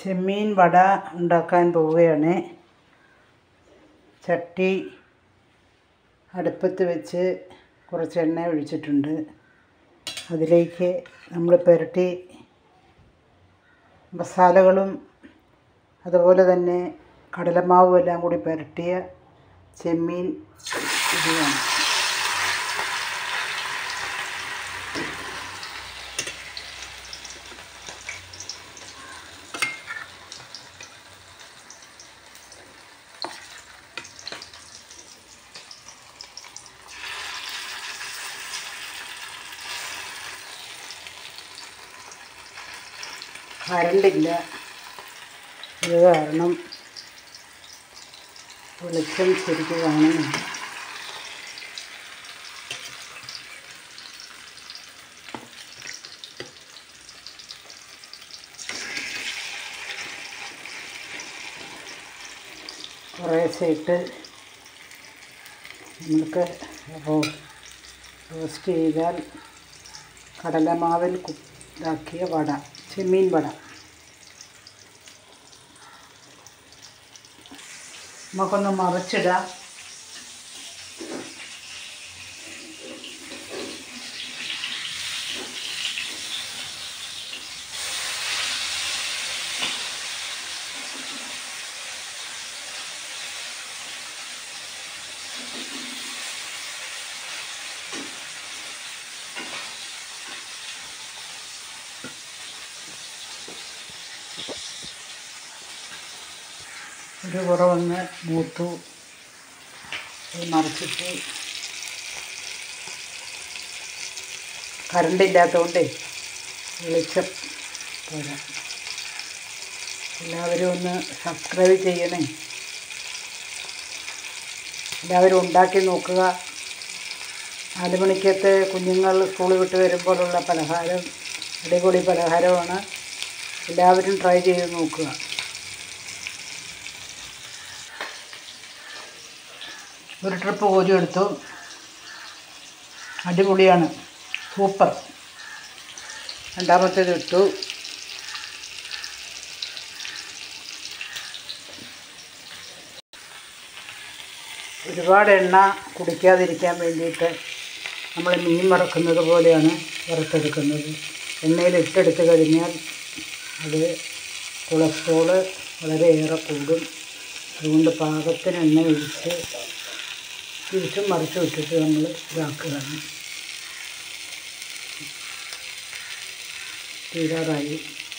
ചെമ്മീൻ വട ഉണ്ടാക്കാൻ പോവുകയാണ് ചട്ടി അടുപ്പത്ത് വെച്ച് കുറച്ച് എണ്ണ ഒഴിച്ചിട്ടുണ്ട് അതിലേക്ക് നമ്മൾ പുരട്ടി മസാലകളും അതുപോലെ തന്നെ കടലമാവും എല്ലാം കൂടി പുരട്ടിയ ചെമ്മീൻ ഇടുകയാണ് കറണ്ടില്ല അത് കാരണം വെളിച്ചം ശരിക്ക് കാണുന്നില്ല കുറേശ്ശെ ഇട്ട് നമുക്ക് റോ റോസ്റ്റ് ചെയ്താൽ കടലമാവിൽ കു ഇതാക്കിയ വട ചെമ്മീൻ വട നമുക്കൊന്ന് മറിച്ചിടാം ഒരു കുറവൊന്ന് മൂത്തു അത് മറിച്ചിട്ട് കറണ്ട് ഇല്ലാത്തതുകൊണ്ടേ വെളിച്ചം പോരാ എല്ലാവരും ഒന്ന് സബ്സ്ക്രൈബ് ചെയ്യണേ എല്ലാവരും ഉണ്ടാക്കി നോക്കുക നാല് മണിക്കത്തെ കുഞ്ഞുങ്ങൾ സ്കൂളിൽ വിട്ട് വരുമ്പോഴുള്ള പലഹാരം അടിപൊളി പലഹാരമാണ് എല്ലാവരും ട്രൈ ചെയ്ത് നോക്കുക ഒരു ട്രിപ്പ് കോരി എടുത്തു അടിപൊളിയാണ് സൂപ്പർ രണ്ടാമത്തേത് ഇട്ടു ഒരുപാട് എണ്ണ കുടിക്കാതിരിക്കാൻ വേണ്ടിയിട്ട് നമ്മൾ മീൻ വറക്കുന്നത് പോലെയാണ് വറുത്തെടുക്കുന്നത് എണ്ണയിൽ ഇട്ടെടുത്ത് കഴിഞ്ഞാൽ അത് കൊളസ്ട്രോള് വളരെയേറെ കൂടും അതുകൊണ്ട് പാകത്തിന് എണ്ണ ഒഴിച്ച് തിരിച്ചും മറിച്ചും ഇട്ടിട്ട് നമ്മൾ ഇതാക്കുകയാണ് തീരാറായി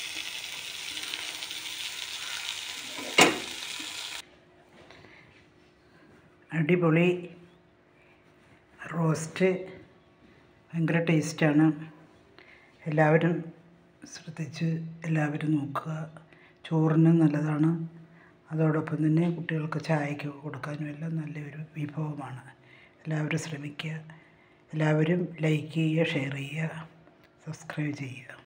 അടിപൊളി റോസ്റ്റ് ഭയങ്കര ടേസ്റ്റാണ് എല്ലാവരും ശ്രദ്ധിച്ച് എല്ലാവരും നോക്കുക ചോറിന് നല്ലതാണ് അതോടൊപ്പം തന്നെ കുട്ടികൾക്ക് ചായക്ക് കൊടുക്കാനും എല്ലാം നല്ലൊരു വിഭവമാണ് എല്ലാവരും ശ്രമിക്കുക എല്ലാവരും ലൈക്ക് ചെയ്യുക ഷെയർ ചെയ്യുക സബ്സ്ക്രൈബ് ചെയ്യുക